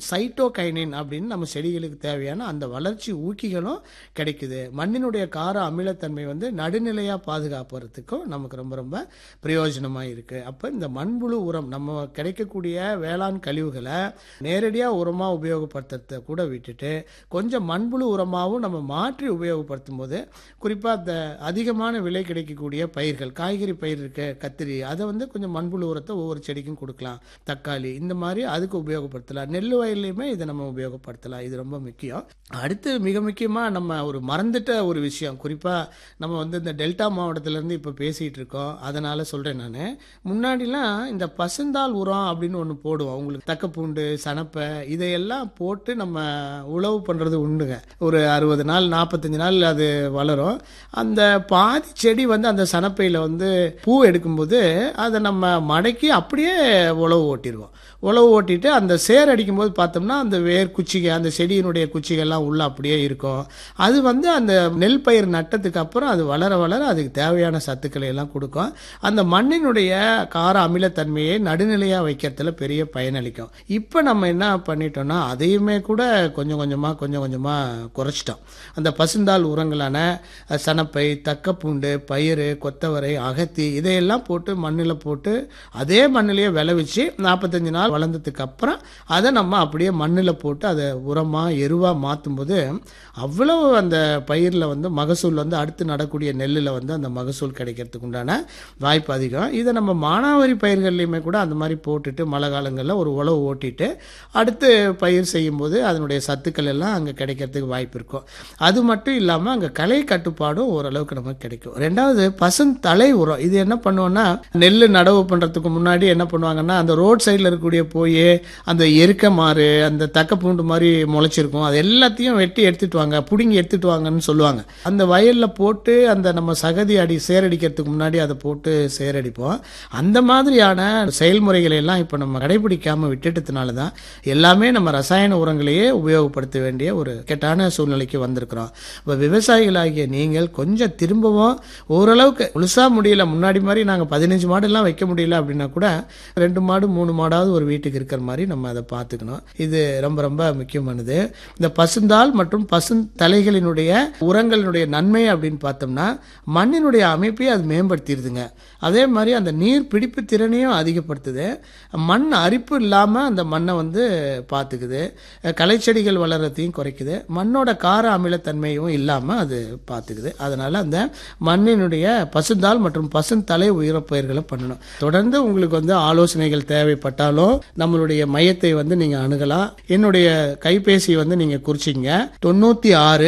cytokinin அப்படின்னு நம்ம செடிகளுக்கு தேவையான அந்த வளர்ச்சி ஊக்கிகளும் கிடைக்குது மண்ணினுடைய கார அமிலத்தன்மை வந்து நடுநிலையாக பாதுகாப்புறதுக்கும் நமக்கு ரொம்ப ரொம்ப பிரயோஜனமாக இருக்குது அப்போ இந்த மண்புழு உரம் நம்ம கிடைக்கக்கூடிய வேளாண் கழிவுகளை நேரடியாக உரமாக உபயோகப்படுத்துறத கூட விட்டுட்டு கொஞ்சம் மண்புழு உரமாகவும் நம்ம மாற்றி உபயோகப்படுத்தும் போது குறிப்பாக அந்த அதிகமான விலை கிடைக்கக்கூடிய பயிர்கள் காய்கறி பயிர் இருக்க கத்திரி அதை வந்து கொஞ்சம் மண்புழு உரத்தை ஒவ்வொரு செடிக்கும் கொடுக்கலாம் தக்காளி இந்த மாதிரி அதுக்கு உபயோகப்படுத்தலாம் நெல் வயல்லையுமே இதை நம்ம உபயோகப்படுத்தலாம் இது ரொம்ப முக்கியம் அடுத்து மிக முக்கியமாக நம்ம ஒரு மறந்துட்ட ஒரு விஷயம் குறிப்பாக நம்ம வந்து இந்த டெல்டா மாவட்டத்திலேருந்து இப்போ பேசிகிட்டு இருக்கோம் அதனால் சொல்கிறேன் நான் முன்னாடிலாம் இந்த பசுந்தாள் உரம் அப்படின்னு ஒன்று போடுவோம் உங்களுக்கு தக்கப்பூண்டு சனப்பை இதையெல்லாம் போட்டு நம்ம உழவு பண்ணுறது உண்டுங்க ஒரு அறுபது நாள் நாற்பத்தஞ்சு நாள் அது வளரும் அந்த பாதி செடி வந்து அந்த சனப்பையில் வந்து பூ எடுக்கும்போது அதை நம்ம மடக்கி அப்படியே உழவு ஓட்டிடுவோம் உழவு ஓட்டிட்டு அந்த சேர் அடிக்கும்போது பார்த்தோம்னா அந்த வேர் குச்சிகள் அந்த செடியினுடைய குச்சிகள்லாம் உள்ள அப்படியே இருக்கும் அது வந்து அந்த நெல் பயிர் நட்டதுக்கு அப்புறம் அது வளர வளர அதுக்கு தேவையான சத்துக்களை எல்லாம் கொடுக்கும் அந்த மண்ணினுடைய கார அமிலத்தன்மையை நடுநிலையாக வைக்கிறதுல பெரிய பயனளிக்கும் இப்போ நம்ம என்ன பண்ணிட்டோம்னா அதையுமே கூட கொஞ்சம் கொஞ்சமாக கொஞ்சம் கொஞ்சமாக குறைச்சிட்டோம் அந்த பசுந்தாள் உரங்களான சனப்பை தக்கப்பூண்டு பயிறு கொத்தவரை அகத்தி இதையெல்லாம் போட்டு மண்ணில் போட்டு அதே மண்ணிலேயே விளைவிச்சு நாற்பத்தஞ்சு நாள் வளர்ந்ததுக்கு அப்புறம் அதை நம்ம அப்படியே மண்ணில் போட்டு அதை உரமாக எருவாக மாற்றும்போது அவ்வளவு அந்த பயிரில் வந்து மகசூல் வந்து அடுத்து நடக்கூடிய நெல்லில் வந்து அந்த மகசூல் கிடைக்கிறதுக்கு உண்டான வாய்ப்பு அதிகம் இதை நம்ம மானாவாரி பயிர்கள்லையுமே கூட அந்த மாதிரி போட்டுட்டு மழை காலங்களில் ஒரு உழவு ஓட்டிட்டு அடுத்து பயிர் செய்யும்போது அதனுடைய சத்துக்கள் எல்லாம் அங்கே கிடைக்கிறதுக்கு வாய்ப்பு இருக்கும் அது மட்டும் இல்லாமல் அங்கே களை கட்டுப்பாடும் ஓரளவுக்கு நமக்கு கிடைக்கும் ரெண்டாவது பசுந்தலை உரம் இது என்ன பண்ணுவோம்னா நெல் நடவு பண்ணுறதுக்கு முன்னாடி என்ன பண்ணுவாங்கன்னா அந்த ரோட் சைடில் இருக்கக்கூடிய போய் அந்த எருக்க மாறு அந்த தக்க பூண்டு மாதிரி முளைச்சிருக்கும் அது எல்லாத்தையும் வெட்டி எடுத்துட்டு வாங்க பிடுங்கி எடுத்துட்டு வாங்கன்னு சொல்லுவாங்க அந்த வயலில் போட்டு அந்த நம்ம சகதி அடி சேரடிக்கிறதுக்கு முன்னாடி அதை போட்டு சேரடிப்போம் அந்த மாதிரியான செயல்முறைகளை எல்லாம் இப்போ நம்ம கடைபிடிக்காம விட்டுட்டதுனால தான் எல்லாமே நம்ம ரசாயன உரங்களையே உபயோகப்படுத்த வேண்டிய ஒரு கெட்டான சூழ்நிலைக்கு வந்திருக்கிறோம் இப்போ விவசாயிகளாகிய நீங்கள் கொஞ்சம் திரும்பவும் ஓரளவுக்கு முழுசா முடியல முன்னாடி மாதிரி நாங்கள் பதினஞ்சு மாடுலாம் வைக்க முடியல அப்படின்னா கூட ரெண்டு மாடு மூணு மாடாவது ஒரு வீட்டுக்கு இருக்கிற மாதிரி நம்ம அதை பார்த்துக்கணும் இது ரொம்ப ரொம்ப முக்கியமானது இந்த பசுந்தாள் மற்றும் பசுந்தலைகளினுடைய உரங்களினுடைய நன்மை அப்படின்னு பார்த்தோம்னா மண்ணினுடைய அமைப்பையும் அது மேம்படுத்திடுதுங்க அதே மாதிரி அந்த நீர் பிடிப்பு திறனையும் அதிகப்படுத்துது மண் அரிப்பு இல்லாமல் அந்த மண்ணை வந்து பார்த்துக்குது களைச்செடிகள் வளர்றதையும் குறைக்குது மண்ணோட கார அமிலத்தன்மையும் இல்லாமல் அது பார்த்துக்குது அதனால் அந்த மண்ணினுடைய பசுந்தாள் மற்றும் பசுந்தலை உயிரப்பயிர்களை பண்ணணும் தொடர்ந்து உங்களுக்கு வந்து ஆலோசனைகள் தேவைப்பட்டாலும் நம்மளுடைய மையத்தை வந்து நீங்கள் அணுகலாம் என்னுடைய கைபேசி வந்து நீங்கள் குறிச்சிங்க தொண்ணூற்றி ஆறு